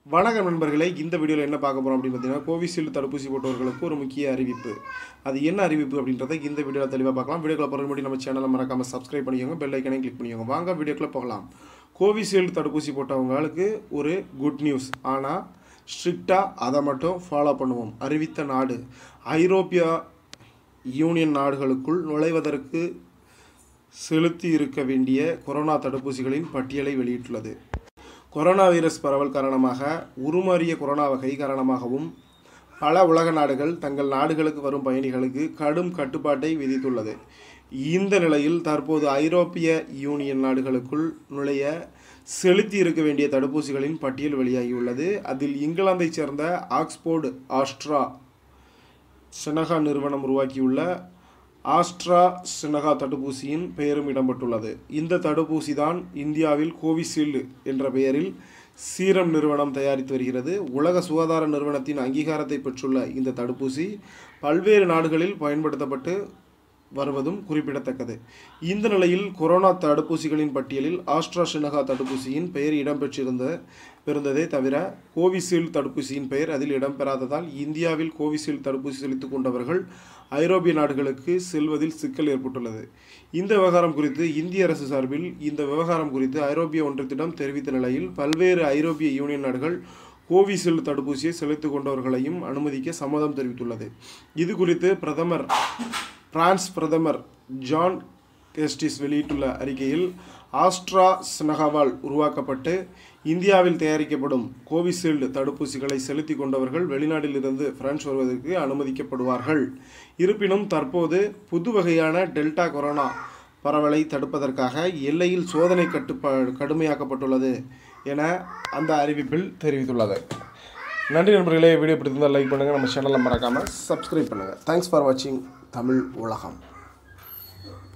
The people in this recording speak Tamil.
வணக்கம் நண்பர்களே இந்த வீடியோவில் என்ன பார்க்க போகிறோம் அப்படின்னு பார்த்தீங்கன்னா கோவிஷீல்டு தடுப்பூசி போட்டவர்களுக்கு ஒரு முக்கிய அறிவிப்பு அது என்ன அறிவிப்பு அப்படின்றத இந்த வீடியோவில் தெளிவாக பார்க்கலாம் வீடியோக்குள்ள போகிற முன்னாடி நம்ம சேனலை மறக்காமல் சப்ஸ்கிரைப் பண்ணிக்கோங்க பெல் ஐக்கனையும் கிளிக் பண்ணிக்கோங்க வாங்க வீடியோக்குள்ளே போகலாம் கோவிஷீல்டு தடுப்பூசி போட்டவங்களுக்கு ஒரு குட் நியூஸ் ஆனால் ஸ்ட்ரிக்டாக அதை மட்டும் ஃபாலோ பண்ணுவோம் அறிவித்த நாடு ஐரோப்பிய யூனியன் நாடுகளுக்குள் நுழைவதற்கு செலுத்தி இருக்க வேண்டிய கொரோனா தடுப்பூசிகளின் பட்டியலை வெளியிட்டுள்ளது கொரோனா வைரஸ் பரவல் காரணமாக உருமாறிய கொரோனா வகை காரணமாகவும் பல உலக நாடுகள் தங்கள் நாடுகளுக்கு வரும் பயணிகளுக்கு கடும் கட்டுப்பாட்டை விதித்துள்ளது இந்த நிலையில் தற்போது ஐரோப்பிய யூனியன் நாடுகளுக்குள் நுழைய செலுத்தி இருக்க வேண்டிய தடுப்பூசிகளின் பட்டியல் வெளியாகியுள்ளது அதில் இங்கிலாந்தைச் சேர்ந்த ஆக்ஸ்போர்டு ஆஸ்ட்ரா செனகா நிறுவனம் உருவாக்கியுள்ள ஆஸ்ட்ரா செனகா தடுப்பூசியின் பெயரும் இடம்பெற்றுள்ளது இந்த தடுப்பூசி தான் இந்தியாவில் கோவிஷீல்டு என்ற பெயரில் சீரம் நிறுவனம் தயாரித்து வருகிறது உலக சுகாதார நிறுவனத்தின் அங்கீகாரத்தை பெற்றுள்ள இந்த தடுப்பூசி பல்வேறு நாடுகளில் பயன்படுத்தப்பட்டு வருவதும் குறிப்பிடத்தக்கது இந்த நிலையில் கொரோனா தடுப்பூசிகளின் பட்டியலில் ஆஸ்ட்ராசெனகா தடுப்பூசியின் பெயர் இடம்பெற்றிருந்த இருந்ததே தவிர கோவிஷீல்டு தடுப்பூசியின் பெயர் அதில் இடம்பெறாததால் இந்தியாவில் கோவிஷீல்டு தடுப்பூசி செலுத்திக் கொண்டவர்கள் ஐரோப்பிய நாடுகளுக்கு செல்வதில் சிக்கல் ஏற்பட்டுள்ளது இந்த விவகாரம் குறித்து இந்திய அரசு சார்பில் இந்த விவகாரம் குறித்து ஐரோப்பிய ஒன்றியத்திடம் தெரிவித்த நிலையில் பல்வேறு ஐரோப்பிய யூனியன் நாடுகள் கோவிஷீல்டு தடுப்பூசியை செலுத்திக் கொண்டவர்களையும் அனுமதிக்க சம்மதம் தெரிவித்துள்ளது இது குறித்து பிரதமர் பிரான்ஸ் பிரதமர் ஜான் கெஸ்டிஸ் வெளியிட்டுள்ள அறிக்கையில் ஆஸ்ட்ரா ஸ்னகாவால் உருவாக்கப்பட்டு இந்தியாவில் தயாரிக்கப்படும் கோவிஷீல்டு தடுப்பூசிகளை செலுத்திக் கொண்டவர்கள் வெளிநாட்டிலிருந்து பிரான்ஸ் வருவதற்கு அனுமதிக்கப்படுவார்கள் இருப்பினும் தற்போது புது வகையான டெல்டா கொரோனா பரவலை தடுப்பதற்காக எல்லையில் சோதனை கட்டுப்பா கடுமையாக்கப்பட்டுள்ளது என அந்த அறிவிப்பில் தெரிவித்துள்ளது நன்றி நண்பர்களே வீடியோ பிடித்திருந்தால் லைக் பண்ணுங்கள் நம்ம சேனலை மறக்காமல் சப்ஸ்கிரைப் பண்ணுங்கள் தேங்க்ஸ் ஃபார் வாட்சிங் தமிழ் உலகம்